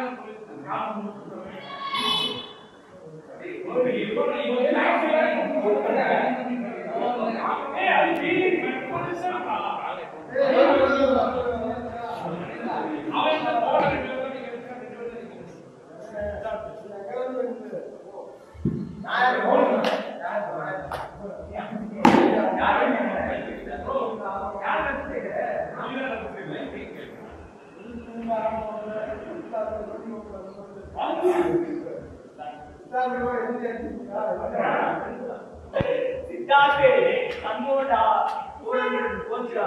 சித்தார்த்தே கண்ணோடா ஊழல் போச்சுடா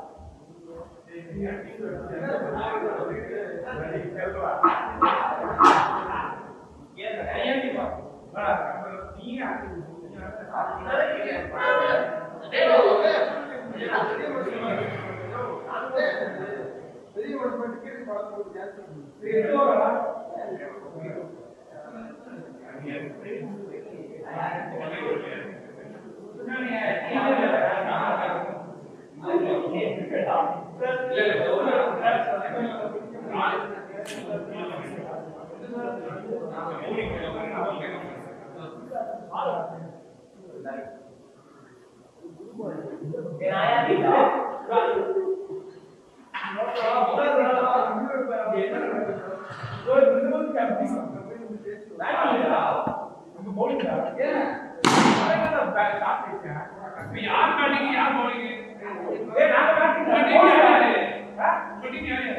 யார் பேட்டிங் யார் bowling? Batting யாரு? Batting யாரு?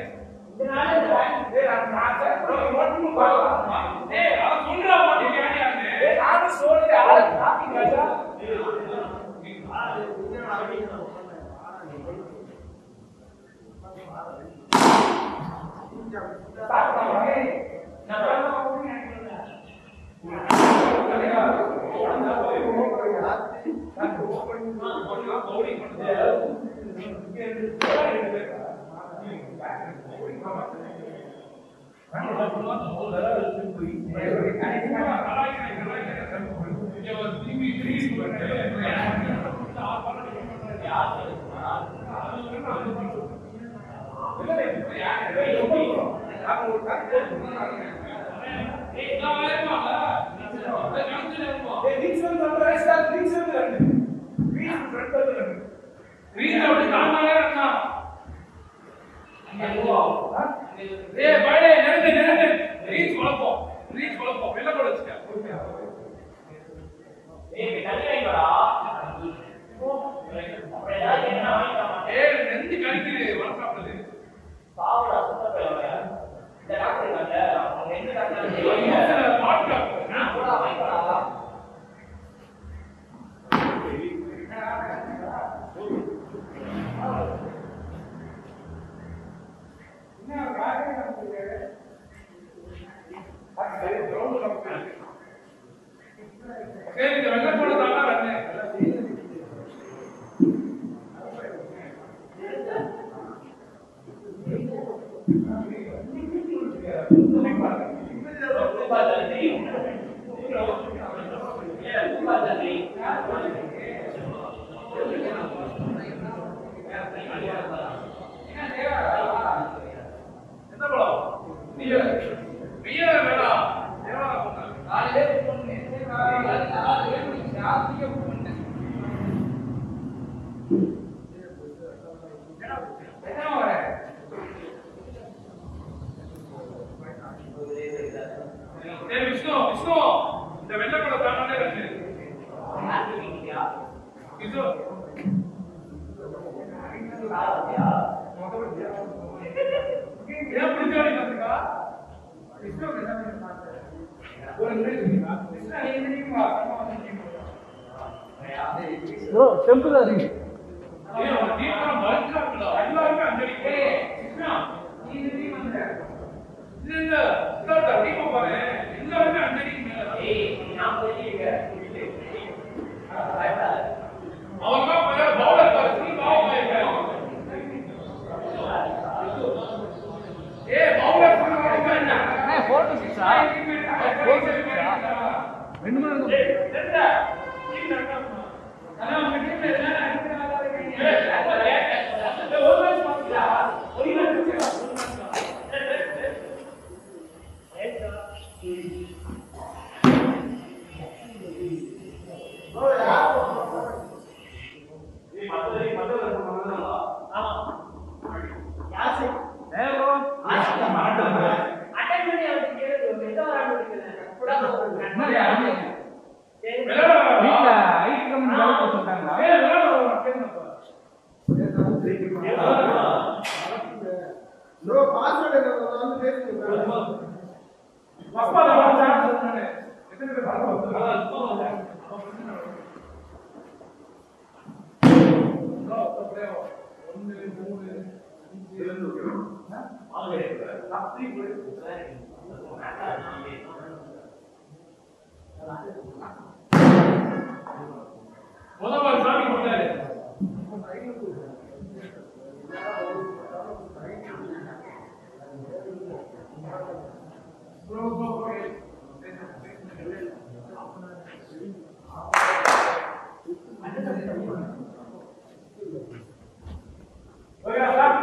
ஏய், அவன் சொல்றா batting யாரு யாருன்னு. வீட்டுல வந்து காரணமே இருந்தான் ஏய் பைடே நிறுத்து நிறுத்து ரீச் குழப்பம் ரீச் குழப்பம் வெள்ள போட வச்சுக்க ஏய் நெஞ்சு கடிக்குது ஒன் சாப்பிடுது பாட்டு சரி இந்த வெள்ள போட தாண்டா வரல என்ன படம் நீங்க வெய்ய வேணாம் தேவா போங்க சரி விஷ்ணு விஷ்ணு இந்த வெள்ள கூட தானே இருக்கு விஷ்ணு ஏன் பிடிச்ச வழி கத்துக்கா விஷ்ணு ஒரு நிமிஷம் விஷ்ணு நீ தெரியுமா ப்ரோ டெம்பிள் இருக்கு ஏய் ஒரு டீம் பல்கா இருக்குடா எல்லாரும் அஞ்சலிக்கு விஷ்ணு நீ தெரியுமா இல்ல இல்ல சித்தார்த்தா டீம் பாரு எல்லாருமே அஞ்சலிக்கு மேல அவன் தான் பவுலர் பாரு நீ பாவம் ஏய் பவுலர் பண்ண என்ன ஃபோட்டோ சிக்ஸா ஃபோட்டோ சிக்ஸா ரெண்டு மணி நேரம் அப்பா நான் சான்ஸ் சொன்னேன் எத்தனை பேர் பார்க்க ஒன்று மூணு அஞ்சு அப்படி முதல்வர் சாமி கொடுத்தாரு bro bro bro okay sir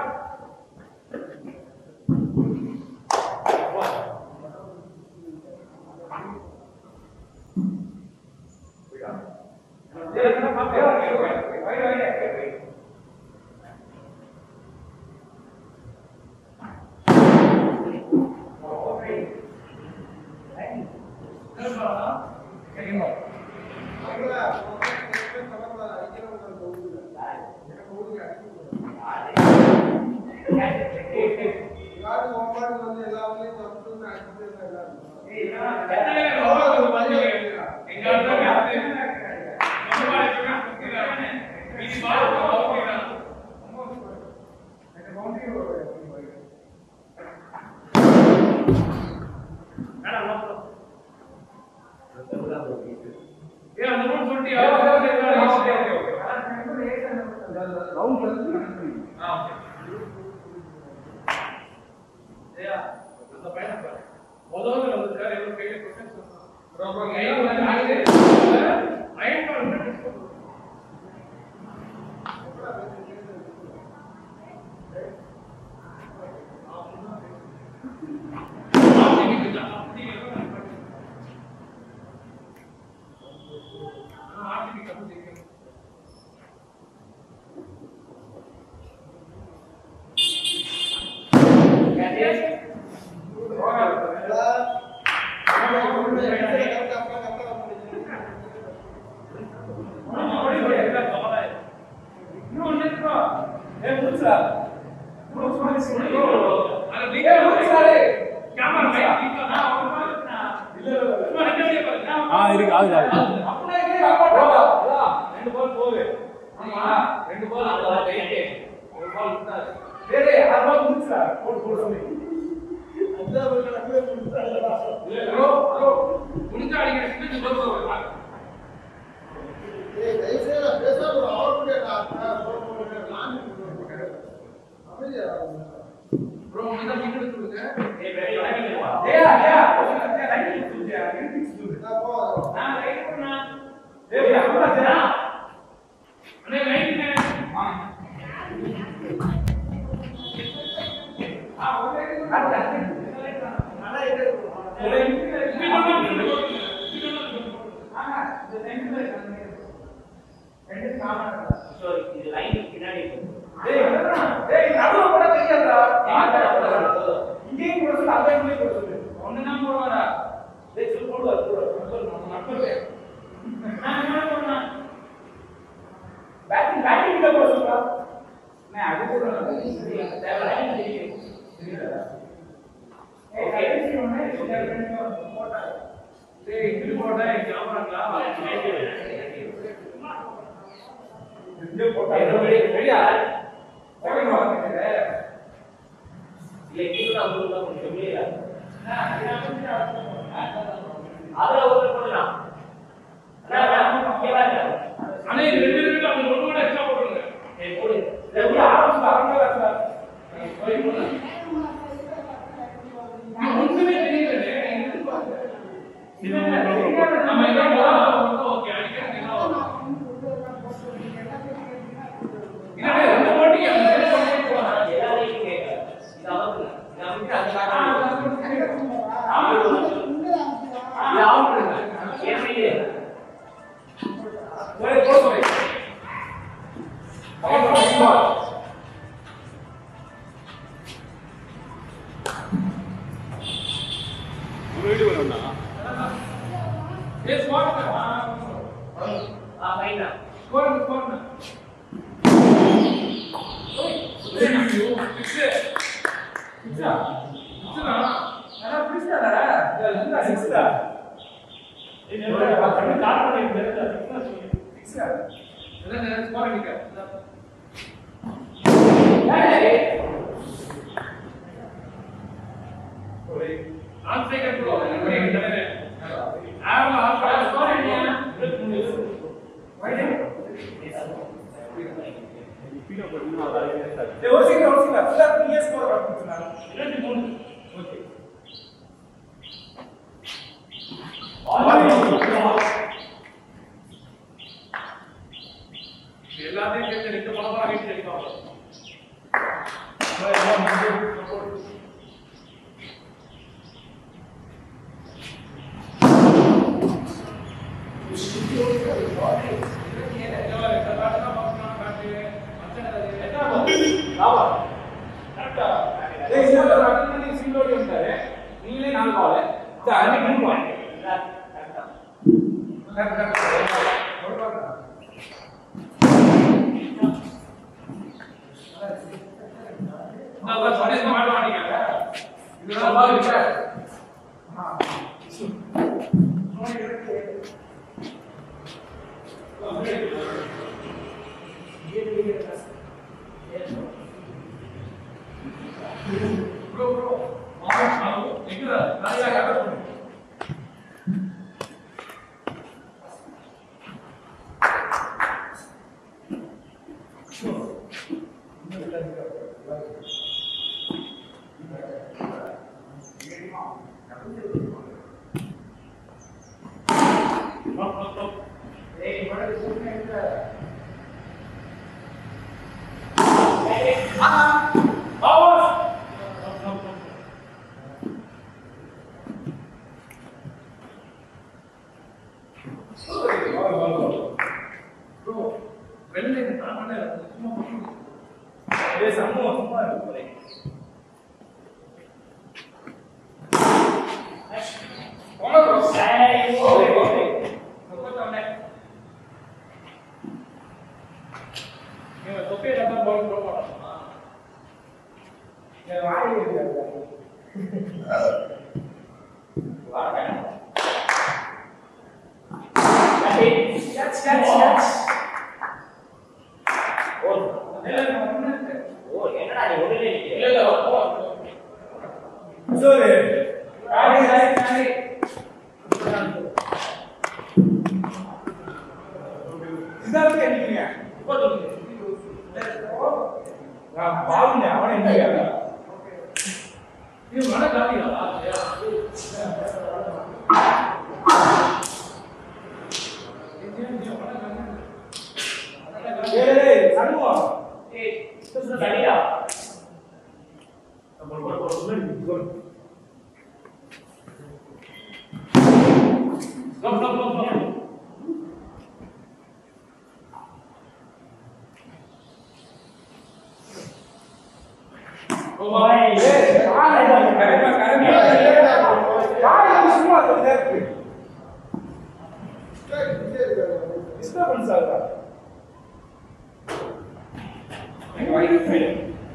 முதல்ல வந்து சார் எவ்வளவு கையில கொஸ்டின் அயன் வந்து அயன் வந்து டிஸ்கஸ் ஆ இருக்கு ஆகுது ஆகுது ரெண்டு பால் போகுது ரெண்டு பால் ஒரு பால் விட்டாரு ப்ரோ ப்ரோ முடிஞ்சா அடிக்கிற சின்ன பால் ப்ரோ முடிஞ்சா மீட் எடுத்து கொடுங்க ஏயா ஏயா லைட் சுத்தியா எனக்கு சுத்து நான் லைட் பண்ணா ஏய் அப்பா சேரா அண்ணே லைட் ஆ ஆ ஒரே ஒண்ணுதான் போடுவாரா பேட்டிங் பேட்டிங் கிட்ட போட சொல்றா நான் அது கூட ஏய் கடைசி ஒண்ணே போட்டா டேய் இது போட்டா கேமராங்களா இது போட்டா ரெடியா ஓகே ஓகே அண்ணே இது ரெண்டு ரெண்டு அந்த ஒண்ணு கூட எக்ஸ்ட்ரா போட்டுருங்க எப்படி ஆரம்பிச்சு அரங்க சார் ஒண்ணுமே தெரியல நம்ம என்ன ஓகே அடிக்கிறது என்ன இல்ல ரெண்டு போட்டிங்க ஒரே போஸ் வை ஏ ஸ்மார்ட் ஸ்கோர் ஸ்கோர் ஐயோ பிக்ஸ் பிக்ஸ் பிக்ஸ்டா அட பிக்ஸ்டா அதான் ஸ்கோர் அடிக்க நான் சைக்கிள் கூட ஆமா ஆமா ஸ்கோர் அடிக்க எல்லாத்தையும் சேர்த்து ரெண்டு பணமா வீட்டு அடிப்பாங்க நீங்களே நாலு பால் அன்னைக்கு மூணு பால் நான் சொன்னேன் இந்த மாதிரி வாங்கிக்கங்க இதெல்லாம் பால் இருக்கா ப்ரோ ப்ரோ ஆமா ஆமா எங்க நான் யாரா வெள்ளை நான் பண்ண சும்மா பண்ணு. போங்க bro. Okay, okay. ரொம்ப தவணை. இவன் தொப்பியை தான் பால் த்ரோ பண்ணான் இல்ல இல்ல போ. காரி, காரி, காரி. இப்போ சொல்லுங்க. இது மழை காட்டியா Stop, stop, stop, stop. Oh my. கரெக்டா கரெக்டா எங்க வாங்கி போயிடு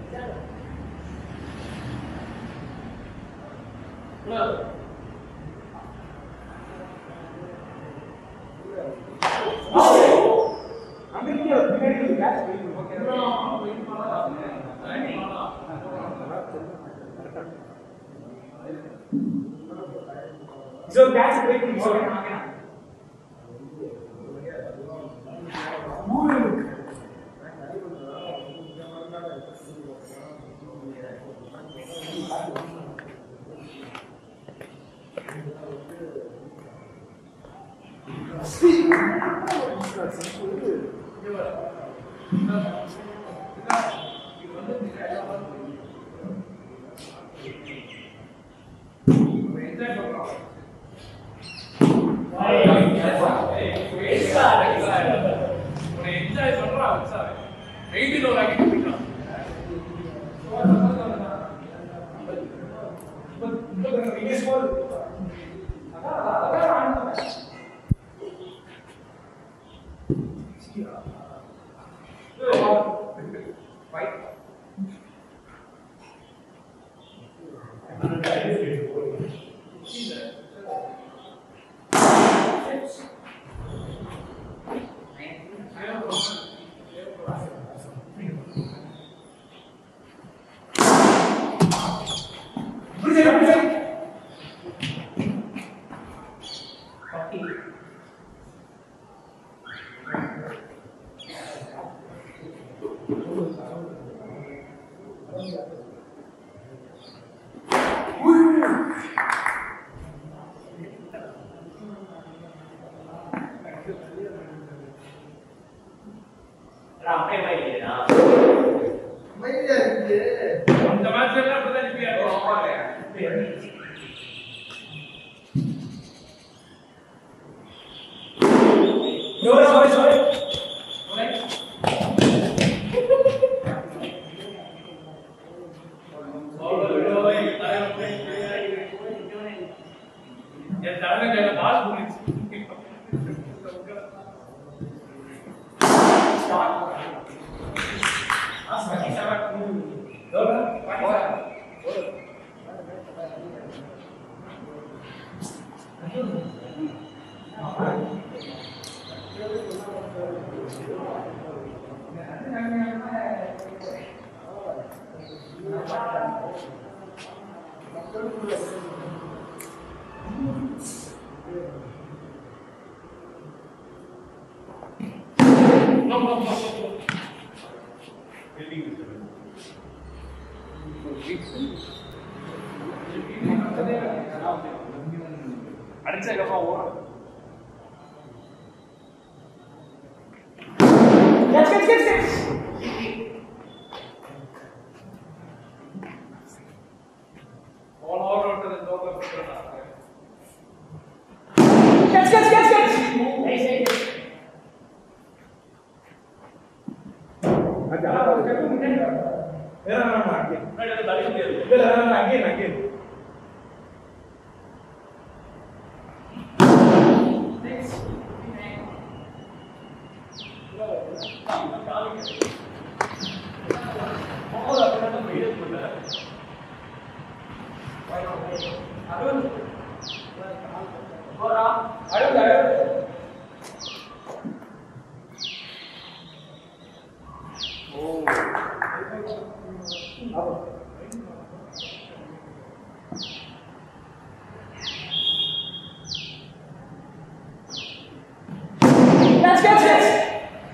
என்ஜாய் பண்றான் சார் எயிட்டில் ஒரு ஆக்கிட்டு போயிட்டான் என் தலைமை கையில பால் போனிச்சு அடிச்சதுக்கப்புறம் ஓடும் Catch, catch, catch, catch. போன ஓவர் விட்டது இந்த ஓவர் விட்டது Catch, catch, catch, catch. Nice, nice. முன்னாடி வந்து தள்ளி முடியாது Catch, catch, catch.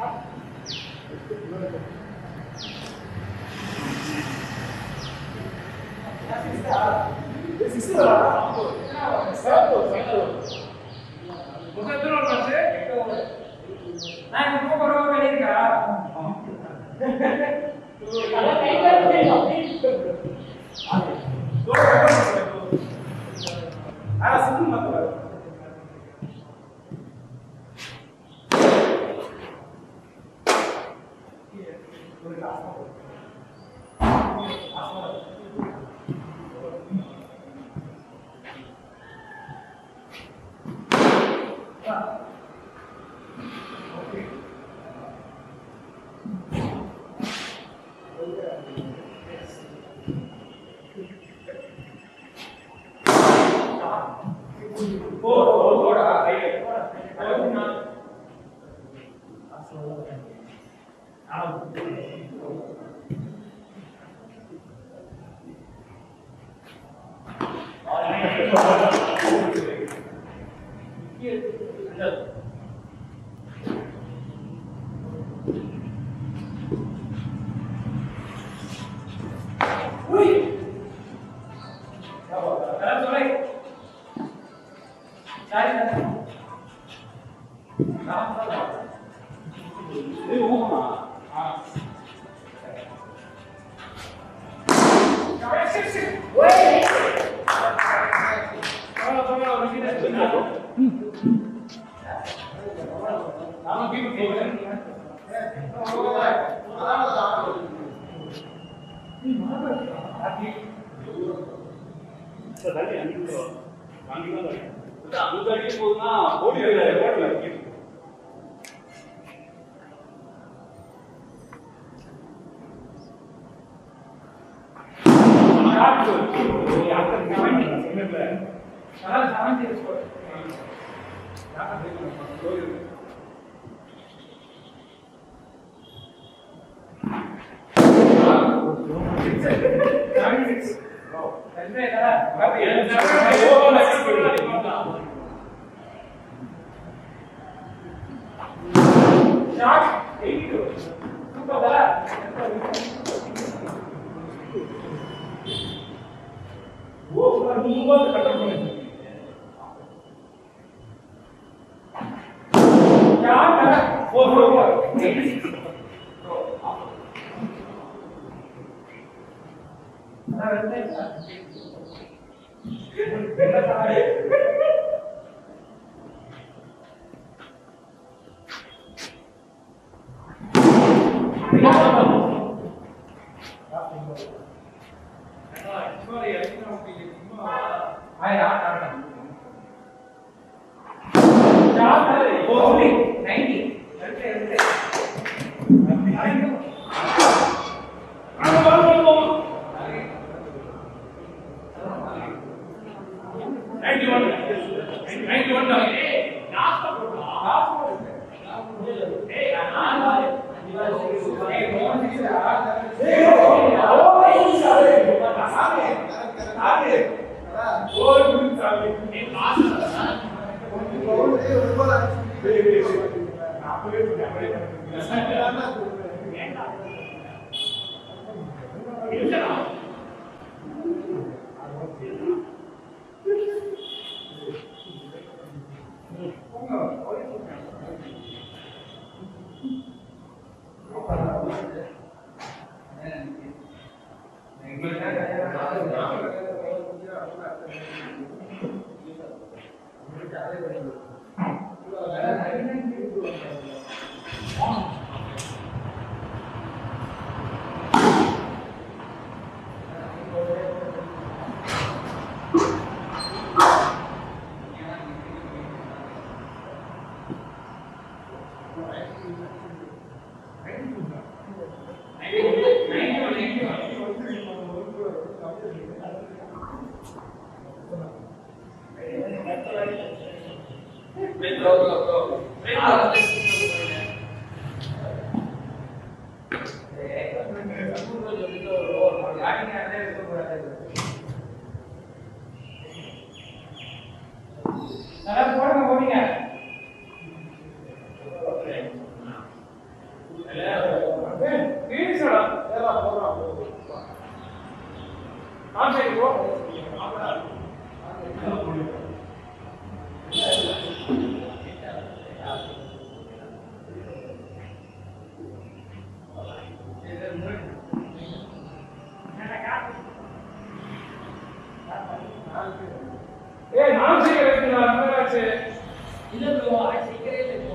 மொத்தம் எத்தனை ஓவர் ஆச்சு நான் இப்போ பரவ வேலைக்கா அத கையில போய் அங்க பால் பண்ணுவோம் 91 91 தான் ஏய் லாஸ்ட் போடுறா ஏய் நான் ஏய் மோகன் ஓ குட் சாமி ஏய் லாஸ்ட் இல்லடா நல்லா போடுங்க போடுங்க ஏய் நான் சீக்கிரம் வைக்கிறேன் நம்பராச்சு இல்ல ப்ரோ சீக்கிரமே இல்லை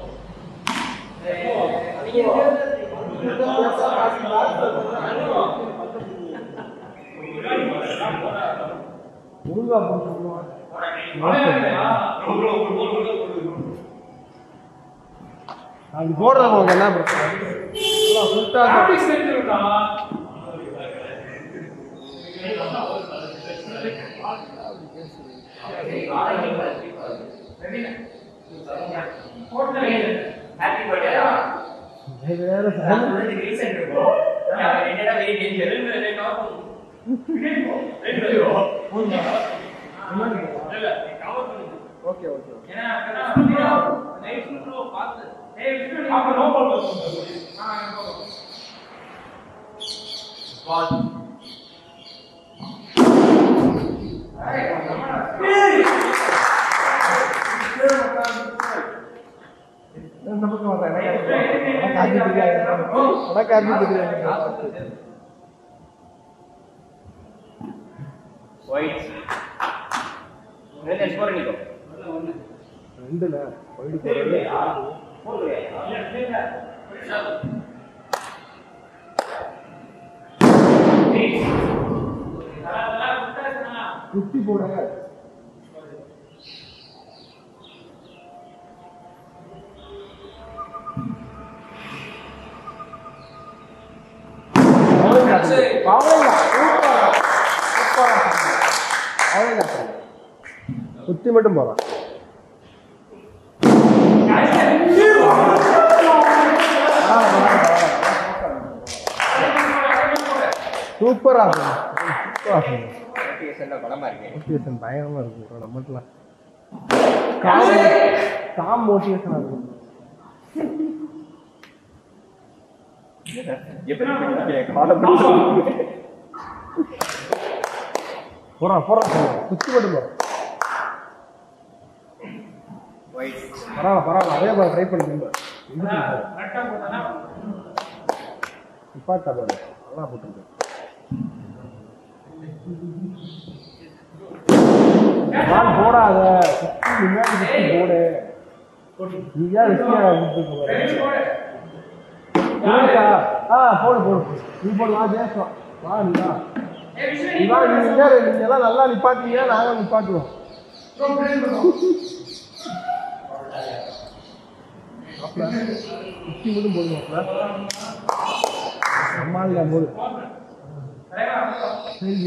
அது போடுறவங்க என்ன பிரச்சனை எல்லாம் சுத்தா டாபிக் செஞ்சிருக்கா ஹாப்பி பர்த்டே வேற நான் ரீசெண்ட் ப்ரோ நான் என்னடா வெயிட் டேஞ்சர் ரெண்டு நாள் ஓகே ஓகே ஏன்னா அப்பதான் நைட் ப்ரோ பார்த்து ஏய் விஷ்ணு நீ அப்ப நோ பால் பண்ணுங்க ஆ நோ பால் இந்த பக்கம் வந்தா எனக்கு அது தெரியாது எனக்கு அது தெரியாது ஒயிட் ரெண்டு ஸ்கோர் நிக்கோ ரெண்டுல போயிட்டு போறது குத்தி போட குத்தி மட்டும் போறான் சூப்பரா சூப்பரா படமா இருக்கு மோட்டிவேஷன் பயங்கரமா இருக்கு நம்மட்டுலாம் காம் காம் மோட்டிவேஷனா இருக்கும் போறான் போறான் போறான். குத்தி மட்டும் போறான் பரவாயில்ல பரவாயில்ல அதே மாதிரி ட்ரை பண்ணி நிப்பாட்டா பாரு நல்லா போட்டுருக்கு பால் போடாத சுத்தி முன்னாடி சுத்தி போடு நீ ஏன் ரிஸ்கியா இருக்கா ஆ போடு போடு நீ போடு நான் பேசுவோம் வா நீ வா நீ வா நீங்க நீங்க எல்லாம் நல்லா நிப்பாட்டீங்க நாங்க நிப்பாட்டுவோம் மாப்பிள்ள குச்சி மட்டும் போதும் மாப்பிள்ள சமாளிக்கா போது சரி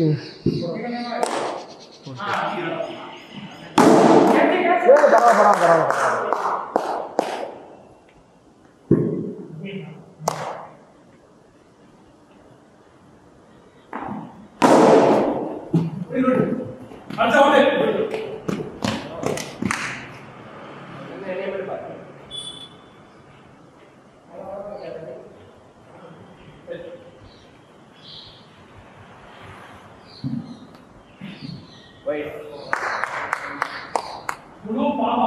சரி பரவாயில்ல பரவாயில்ல பரவாயில்ல அடுத்த வந்து முழு பாமா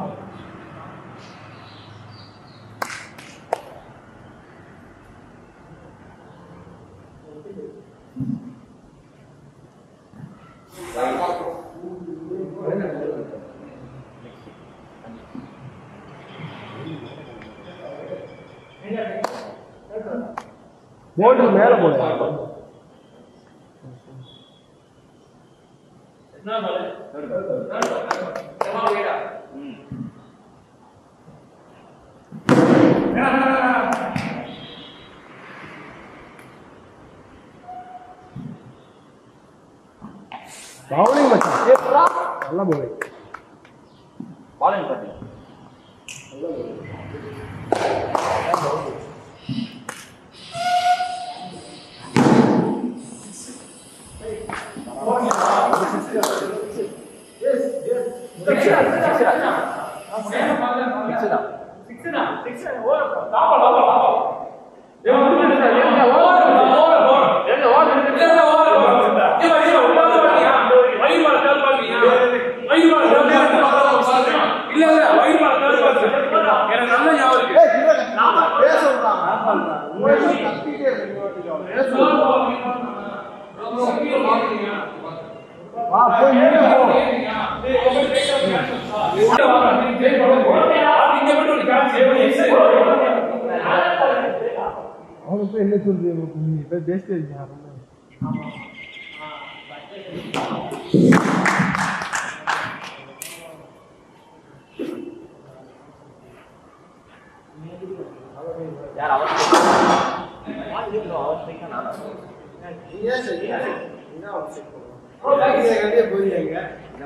போட்டு மேலே போடு என்ன பாரு பவுலிங் மச்சான் நல்ல பவுலிங் பாலிங் பண்ணி எனக்கு நல்ல ஞாபகம் இருக்கு பேச விட்றாங்க கத்திட்டே வா போய் நின்று போ அவங்க போய் என்ன சொல்றது நீ போய் பேசிட்டே இருக்கீங்க யார் அவர் அவசியம் நான் போயிருங்க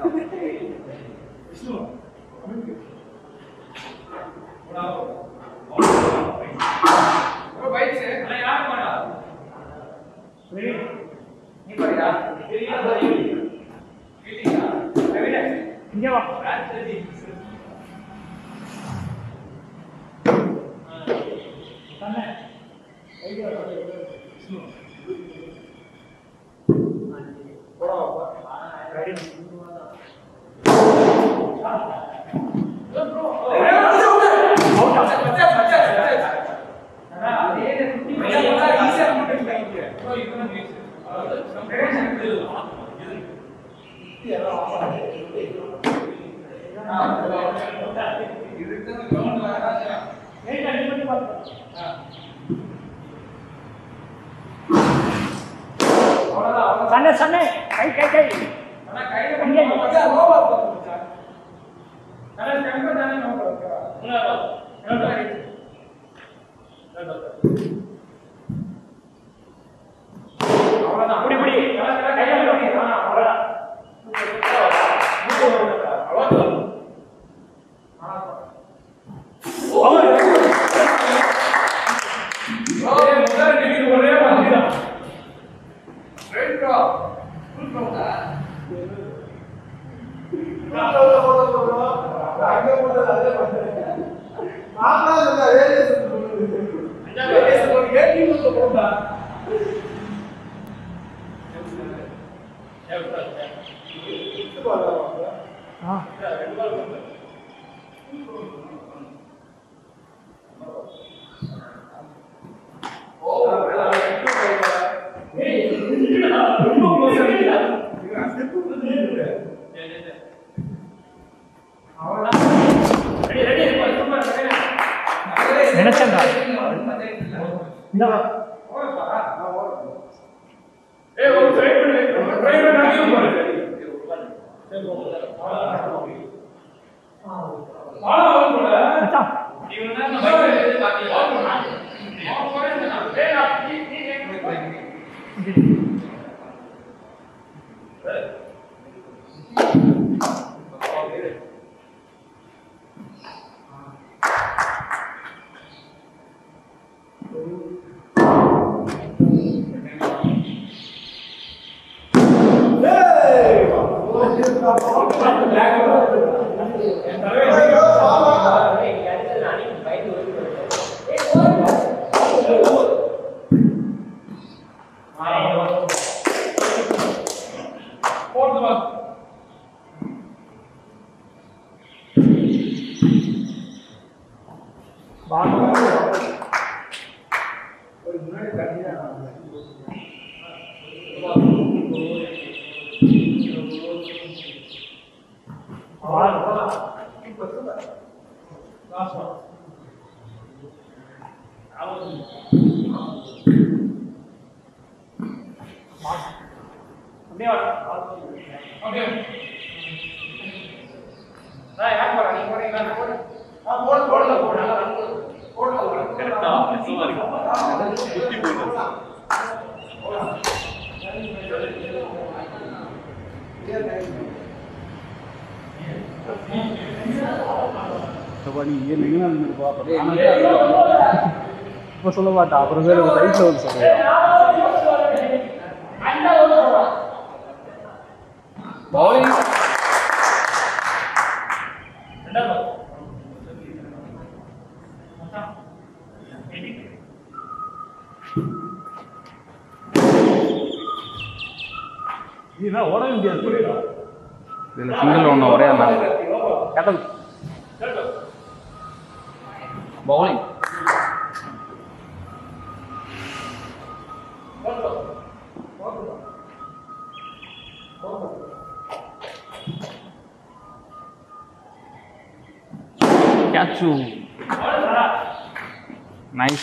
சண்டை சண்டை கை கை கை இங்கே இப்படி இப்படி கையால இப்படி. ஆ, அவ்வளவுதான். நினைச்சேன்டா இந்த மச்சான் போட்டு வா அப்படியே வா. ஓகே நான் யார் போறா நீ போறீங்களா நான் போறேன் ஆ போடு போடுல போடு நல்லா run போடு போடுல போடு கரெக்டா சும்மா இருக்கு குத்தி போயிடுது இப்போ சொல்ல மாட்டா அப்புறம் வேறு ரைட்டில் வந்து சொல்லுவேன் பவுலிங் இதுதான் ஓடவே முடியாது இதில் சிங்கிள் ஒன்று ஒரே அண்ணா கேட்டல் பவுலிங் கேட்சு நைஸ்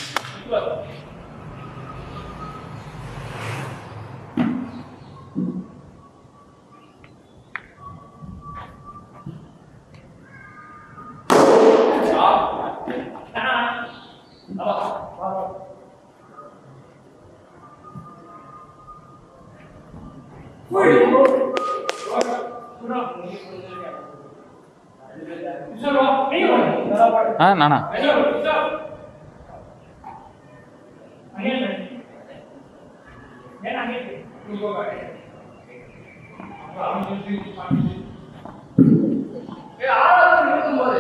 ஆ நானா ஏய் ஆறாவது இருக்கும்போது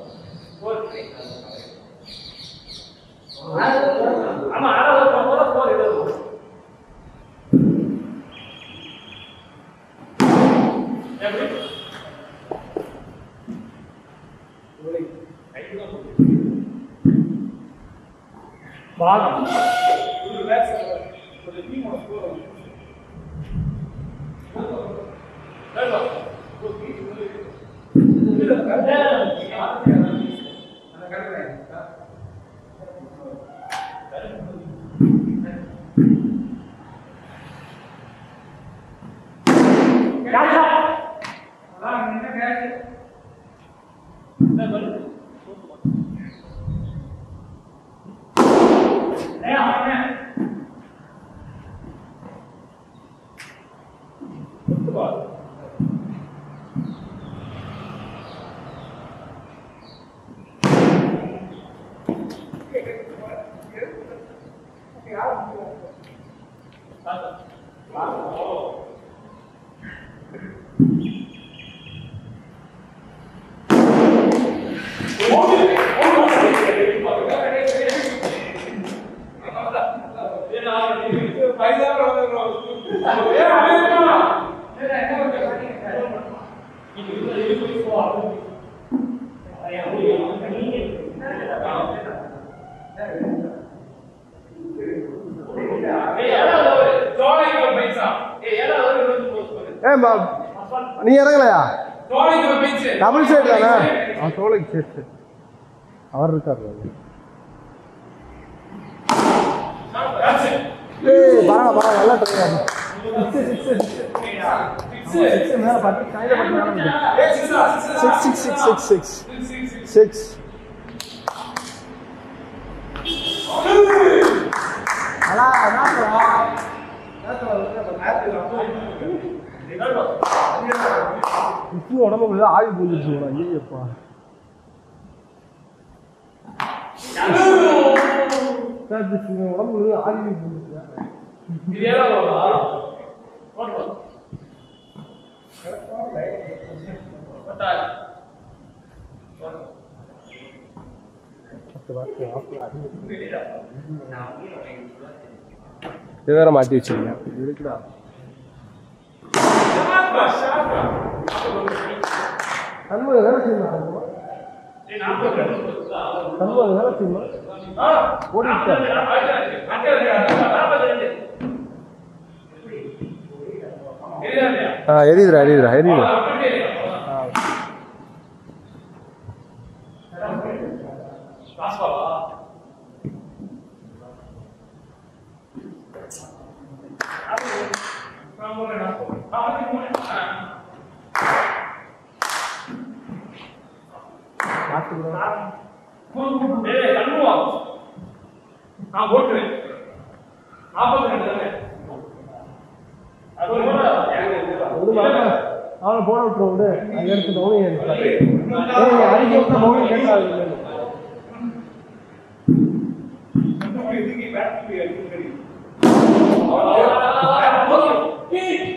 ஆமா ஆறாவது போகும்போது போர் எழுதுவோம் பாகம் தோலைக்கு ஒரு பைசா ஏய் ஏழாவது இருபத்தி மூணு ஏ மா நீ இறங்கலையா தோலைக்கு ஒரு பைசா டபுள் சைடு தானே அவன் தோலைக்கு சரி சரி அவர் இருக்காரு ஏய் பரவாயில்ல பரவாயில்ல நல்லா ட்ரை சிக்ஸ் மேலே பத்து கையில் பத்து மேலே six six six six six six அலா என்ன விஷ்ணு உடம்புக்குள்ள ஆவி பூந்துருச்சு போல ஐயப்பா சார் விஷ்ணு உடம்புக்குள்ள ஆவி பூந்துருச்சு இது ஏதாவது வருதா? போட்டு வா. போட்டாரு. இது வேற மாட்டி வச்சிருக்கேன் இருக்குடா ஷார்ப்பா, ஷார்ப்பா. சண்முகம் வேலை செய்யணும் ஏய், நாற்பது ரெண்டு வருதா? சண்முகம் வேலை செய்யணும் ஆ, ஓடிட்டா அங்கே இருக்கு. நாற்பது ரெண்டு. தெரியுதா இல்லையா? ஆ எரியுதுடா எரியுதுடா எரியுது அப்படி இல்லையா? பாஸ்பாவா? நான் போறேன், நான் போறேன். ஆ, அது போறேன். ஆ. ஏய், கண்ணுவா. நான் போட்டுறேன். நாற்பது ரெண்டு தானே? அது போட, எனக்கு இதுதான். விடு மாமா. அவனை போட விட்டுருவோம் விடு அங்க எடுத்து மௌனி ஏய் அடிக்க விட்ட மௌனி கேட்டாங்க இதுக்கு பேட்டரி எடுத்து ஆ